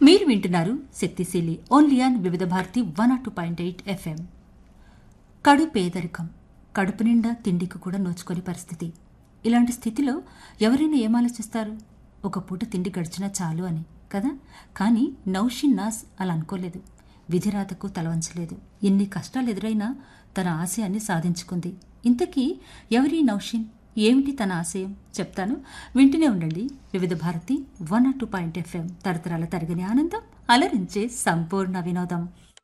మీరు వింటున్నారు శక్తిశీలి only on Vividh Bharati one are two point eight FM కడు పేదరికం కడుపు నిండా తిండికి కూడా నోచుకొని పరిస్థితి ఇలాంటి స్థితిలో ఎవరైనా ఏం ఆలోచిస్తారు ఒక పూట తిండి గడిచినా చాలు అని కదా కానీ నౌషిన్ నాస్ అలా అనుకోలేదు విధిరాతకు తలవంచలేదు ఎన్ని కష్టాలు ఎదురైనా తన ఆశయాన్ని సాధించుకుంది ఇంతకీ ఎవరి నౌషిన్ ఏమిటి తన ఆశయం చెప్తాను వింటూనే ఉండండి Vividh Bharati one are two point FM తరతరాల తరగని ఆనందం అలరించే సంపూర్ణ వినోదం